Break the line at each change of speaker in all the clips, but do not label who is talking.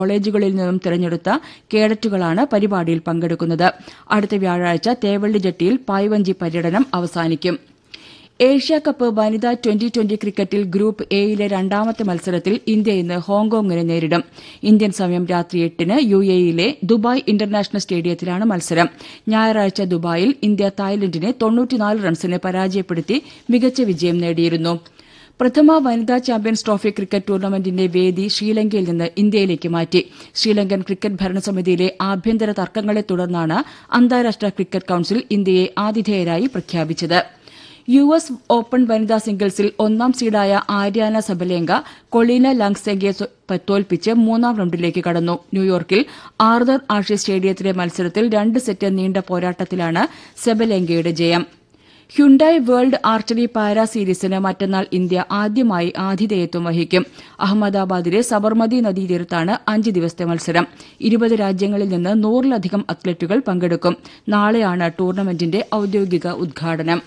കോളേജുകളിൽ നിന്നും തിരഞ്ഞെടുത്ത കേഡറ്റുകളാണ് പരിപാടിയിൽ പങ്കെടുക്കുന്നത് അടുത്ത വ്യാഴാഴ്ച തേവള്ളി ജട്ടിയിൽ പായ്വഞ്ചി പര്യടനം അവസാനിക്കും ഏഷ്യാകപ്പ് വനിതാ ട്വന്റി ട്വന്റി ക്രിക്കറ്റിൽ ഗ്രൂപ്പ് എയിലെ രണ്ടാമത്തെ മത്സരത്തിൽ ഇന്ത്യ ഇന്ന് ഹോങ്കോങ്ങിനെ നേരിടും ഇന്ത്യൻ സമയം രാത്രി എട്ടിന് യു എയിലെ ദുബായ് ഇന്റർനാഷണൽ സ്റ്റേഡിയത്തിലാണ് മത്സരം ഞായറാഴ്ച ദുബായിൽ ഇന്ത്യ തായ്ലന്റിനെ തൊണ്ണൂറ്റിനാല് റൺസിന് പരാജയപ്പെടുത്തി മികച്ച വിജയം നേടിയിരുന്നു പ്രഥമ വനിതാ ചാമ്പ്യൻസ് ട്രോഫി ക്രിക്കറ്റ് ടൂർണമെന്റിന്റെ വേദി ശ്രീലങ്കയിൽ നിന്ന് ഇന്ത്യയിലേക്ക് മാറ്റി ശ്രീലങ്കൻ ക്രിക്കറ്റ് ഭരണസമിതിയിലെ ആഭ്യന്തര തർക്കങ്ങളെ തുടർന്നാണ് അന്താരാഷ്ട്ര ക്രിക്കറ്റ് കൌൺസിൽ ഇന്ത്യയെ ആതിഥേയരായി പ്രഖ്യാപിച്ചത് യു എസ് ഓപ്പൺ വനിതാ സിംഗിൾസിൽ ഒന്നാം സീഡായ ആര്യാന സബലേങ്ക കൊളീന ലാങ്സെങ്കയെ തോൽപ്പിച്ച് മൂന്നാം റൌണ്ടിലേക്ക് കടന്നു ന്യൂയോർക്കിൽ ആർദർ ആഷി സ്റ്റേഡിയത്തിലെ മത്സരത്തിൽ രണ്ട് സെറ്റ് നീണ്ട പോരാട്ടത്തിലാണ് സെബലേങ്കയുടെ ജയം ഹ്യുണ്ടായി വേൾഡ് ആർച്ചറി പാരാ സീരീസിന് മറ്റന്നാൾ ഇന്ത്യ ആദ്യമായി ആതിഥേയത്വം വഹിക്കും അഹമ്മദാബാദിലെ സബർമതി നദീതീരത്താണ് അഞ്ച് ദിവസത്തെ മത്സരം ഇരുപത് രാജ്യങ്ങളിൽ നിന്ന് നൂറിലധികം അത്ലറ്റുകൾ പങ്കെടുക്കും നാളെയാണ് ടൂർണമെന്റിന്റെ ഔദ്യോഗിക ഉദ്ഘാടനം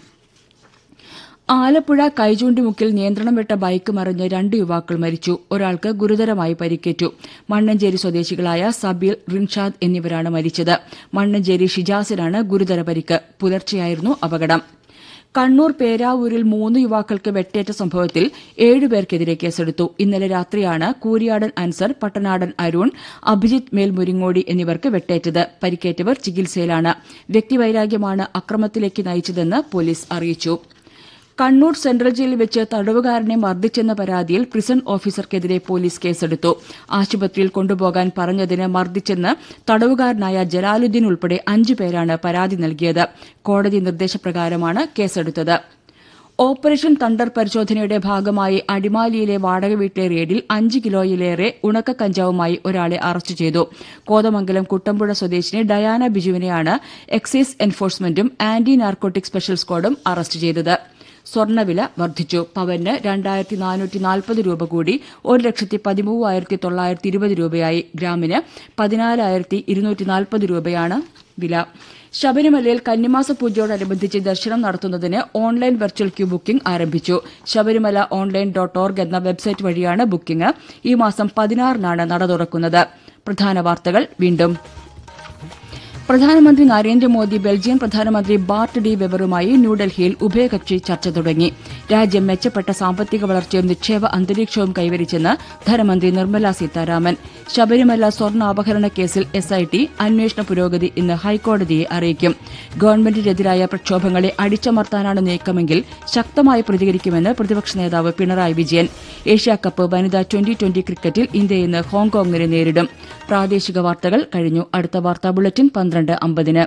ആലപ്പുഴ കൈചൂണ്ടിമുക്കിൽ നിയന്ത്രണം വിട്ട ബൈക്ക് മറിഞ്ഞ് രണ്ട് യുവാക്കൾ മരിച്ചു ഒരാൾക്ക് ഗുരുതരമായി പരിക്കേറ്റു മണ്ണഞ്ചേരി സ്വദേശികളായ സബീൽ റിൻഷാദ് എന്നിവരാണ് മരിച്ചത് മണ്ണഞ്ചേരി ഷിജാസിനാണ് ഗുരുതര പരിക്ക് പുലർച്ചെയായിരുന്നു അപകടം കണ്ണൂർ പേരാവൂരിൽ മൂന്ന് യുവാക്കൾക്ക് വെട്ടേറ്റ സംഭവത്തിൽ ഏഴുപേർക്കെതിരെ കേസെടുത്തു ഇന്നലെ രാത്രിയാണ് കൂരിയാടൻ അൻസർ പട്ടനാടൻ അരുൺ അഭിജിത്ത് മേൽമുരിങ്ങോടി എന്നിവർക്ക് വെട്ടേറ്റത് പരിക്കേറ്റവർ ചികിത്സയിലാണ് വ്യക്തിവൈരാഗ്യമാണ് അക്രമത്തിലേക്ക് നയിച്ചതെന്ന് പോലീസ് അറിയിച്ചു കണ്ണൂർ സെൻട്രൽ ജയിലിൽ വെച്ച് തടവുകാരനെ മർദ്ദിച്ചെന്ന പരാതിയിൽ പ്രിസൺ ഓഫീസർക്കെതിരെ പോലീസ് കേസെടുത്തു ആശുപത്രിയിൽ കൊണ്ടുപോകാൻ പറഞ്ഞതിന് മർദ്ദിച്ചെന്ന് തടവുകാരനായ ജലാലുദ്ദീൻ ഉൾപ്പെടെ അഞ്ചു പേരാണ് പരാതി നൽകിയത് കോടതി നിർദ്ദേശപ്രകാരമാണ് കേസെടുത്തത് ഓപ്പറേഷൻ തണ്ടർ പരിശോധനയുടെ ഭാഗമായി അടിമാലിയിലെ വാടക വീട്ടിലെ റെയ്ഡിൽ അഞ്ച് കിലോയിലേറെ ഉണക്ക കഞ്ചാവുമായി ഒരാളെ അറസ്റ്റ് ചെയ്തു കോതമംഗലം കുട്ടമ്പുഴ സ്വദേശിനി ഡയാന ബിജുവിനെയാണ് എക്സൈസ് എൻഫോഴ്സ്മെന്റും ആന്റി നാർക്കോട്ടിക് സ്പെഷ്യൽ സ്ക്വാഡും അറസ്റ്റ് ചെയ്തത് സ്വർണ്ണവില വർദ്ധിച്ചു പവന് രണ്ടായിരത്തി നാനൂറ്റി നാൽപ്പത് രൂപ കൂടി ഒരു ലക്ഷത്തി പതിമൂവായിരത്തി തൊള്ളായിരത്തി ഇരുപത് രൂപയായി ഗ്രാമിന് പതിനാലായിരത്തി ഇരുന്നൂറ്റി നാൽപ്പത് രൂപയാണ് വില ശബരിമലയിൽ കന്നിമാസ പൂജയോടനുബന്ധിച്ച് ദർശനം നടത്തുന്നതിന് ഓൺലൈൻ വെർച്വൽ ക്യൂ ബുക്കിംഗ് ആരംഭിച്ചു ശബരിമല ഓൺലൈൻ ഡോട്ട് ഓർഗ് എന്ന വെബ്സൈറ്റ് വഴിയാണ് ബുക്കിംഗ് ഈ മാസം പതിനാറിനാണ് നട തുറക്കുന്നത് പ്രധാന വാർത്തകൾ വീണ്ടും പ്രധാനമന്ത്രി നരേന്ദ്രമോദി ബെൽജിയം പ്രധാനമന്ത്രി ബാർട്ട് ഡി വെബറുമായി ന്യൂഡൽഹിയിൽ ഉഭയകക്ഷി ചർച്ച തുടങ്ങി രാജ്യം മെച്ചപ്പെട്ട സാമ്പത്തിക വളർച്ചയും നിക്ഷേപ അന്തരീക്ഷവും കൈവരിച്ചെന്ന് ധനമന്ത്രി നിർമ്മല സീതാരാമൻ ശബരിമല സ്വർണ്ണാപഹരണ കേസിൽ എസ്ഐടി അന്വേഷണ പുരോഗതി ഇന്ന് ഹൈക്കോടതിയെ അറിയിക്കും ഗവൺമെന്റിനെതിരായ പ്രക്ഷോഭങ്ങളെ അടിച്ചമർത്താനാണ് നീക്കമെങ്കിൽ ശക്തമായി പ്രതികരിക്കുമെന്ന് പ്രതിപക്ഷ നേതാവ് പിണറായി വിജയൻ ഏഷ്യാകപ്പ് വനിതാ ട്വന്റി ട്വന്റി ക്രിക്കറ്റിൽ ഇന്ത്യ ഇന്ന് ഹോങ്കോങ്ങിനെ നേരിടും പ്രാദേശിക വാർത്തകൾ കഴിഞ്ഞു അടുത്ത വാർത്താ ബുള്ളറ്റിൻ പന്ത്രണ്ട് അമ്പതിന്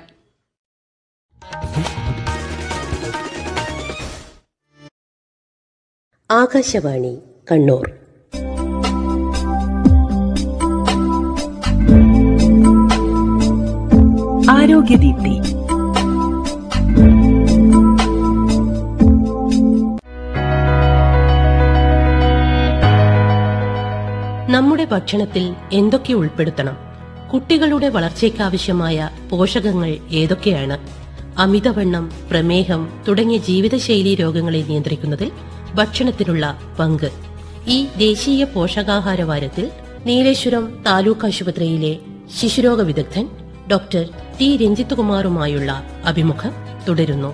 ആകാശവാണി കണ്ണൂർ
ആരോഗ്യദീപ്തി
നമ്മുടെ ഭക്ഷണത്തിൽ എന്തൊക്കെ ഉൾപ്പെടുത്തണം കുട്ടികളുടെ വളർച്ചയ്ക്കാവശ്യമായ പോഷകങ്ങൾ ഏതൊക്കെയാണ് അമിതവണ്ണം പ്രമേഹം തുടങ്ങിയ ജീവിതശൈലി രോഗങ്ങളെ നിയന്ത്രിക്കുന്നതിൽ ഭക്ഷണത്തിനുള്ള പങ്ക് ഈ ദേശീയ പോഷകാഹാര വാരത്തിൽ നീലേശ്വരം താലൂക്ക് ആശുപത്രിയിലെ ശിശുരോഗ വിദഗ്ധൻ ഡോക്ടർ ടി രഞ്ജിത്ത് കുമാറുമായുള്ള അഭിമുഖം തുടരുന്നു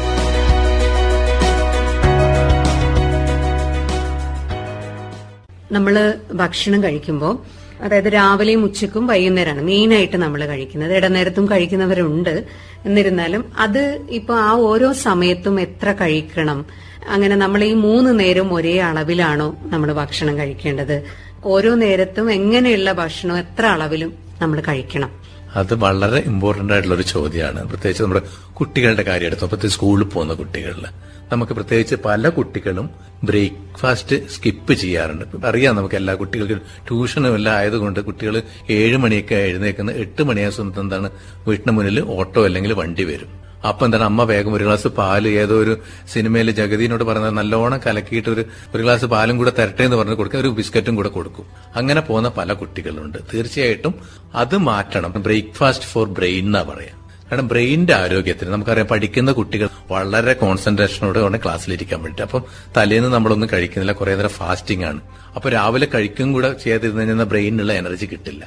നമ്മൾ ഭക്ഷണം കഴിക്കുമ്പോൾ അതായത് രാവിലെയും ഉച്ചക്കും വൈകുന്നേരമാണ് മെയിൻ ആയിട്ട് നമ്മൾ കഴിക്കുന്നത് ഇടനേരത്തും കഴിക്കുന്നവരുണ്ട് എന്നിരുന്നാലും അത് ഇപ്പൊ ആ ഓരോ സമയത്തും എത്ര കഴിക്കണം അങ്ങനെ നമ്മൾ ഈ മൂന്ന് നേരം ഒരേ അളവിലാണോ നമ്മൾ ഭക്ഷണം കഴിക്കേണ്ടത് ഓരോ നേരത്തും എങ്ങനെയുള്ള ഭക്ഷണം എത്ര അളവിലും നമ്മൾ കഴിക്കണം
അത് വളരെ ഇമ്പോർട്ടന്റ് ആയിട്ടുള്ള ഒരു ചോദ്യമാണ് പ്രത്യേകിച്ച് നമ്മുടെ കുട്ടികളുടെ കാര്യം എടുത്തു പ്രത്യേകിച്ച് സ്കൂളിൽ പോകുന്ന കുട്ടികളിൽ നമുക്ക് പ്രത്യേകിച്ച് പല കുട്ടികളും ബ്രേക്ക്ഫാസ്റ്റ് സ്കിപ്പ് ചെയ്യാറുണ്ട് ഇപ്പൊ അറിയാം നമുക്ക് എല്ലാ കുട്ടികൾക്കും ട്യൂഷനും എല്ലാം ആയതുകൊണ്ട് കുട്ടികൾ ഏഴ് മണിയൊക്കെ എഴുന്നേക്കുന്ന എട്ട് മണിയായ സമയത്ത് എന്താണ് വീട്ടിന് മുന്നിൽ ഓട്ടോ അല്ലെങ്കിൽ വണ്ടി വരും അപ്പൊ എന്താണ് അമ്മ വേഗം ഒരു ഗ്ലാസ് പാല് ഏതോ ഒരു സിനിമയിൽ ജഗദീനോട് പറയുന്നത് നല്ലോണം കലക്കിയിട്ട് ഒരു ഒരു ഗ്ലാസ് പാലും കൂടെ തരട്ടെ എന്ന് പറഞ്ഞ് കൊടുക്കുക ഒരു ബിസ്ക്കറ്റും കൂടെ കൊടുക്കും അങ്ങനെ പോകുന്ന പല കുട്ടികളുണ്ട് തീർച്ചയായിട്ടും അത് മാറ്റണം ബ്രേക്ക്ഫാസ്റ്റ് ഫോർ ബ്രെയിൻ എന്നാ പറയാം കാരണം ബ്രെയിനിന്റെ ആരോഗ്യത്തിന് നമുക്കറിയാം പഠിക്കുന്ന കുട്ടികൾ വളരെ കോൺസെൻട്രേഷനോടെ വേണം ക്ലാസ്സിലിരിക്കാൻ വേണ്ടിയിട്ട് അപ്പം തലേന്ന് നമ്മളൊന്നും കഴിക്കുന്നില്ല കുറെ നേരം ഫാസ്റ്റിംഗ് ആണ് അപ്പൊ രാവിലെ കഴിക്കും കൂടെ ചെയ്തിരുന്നു കഴിഞ്ഞാൽ ബ്രെയിനിനുള്ള എനർജി കിട്ടില്ല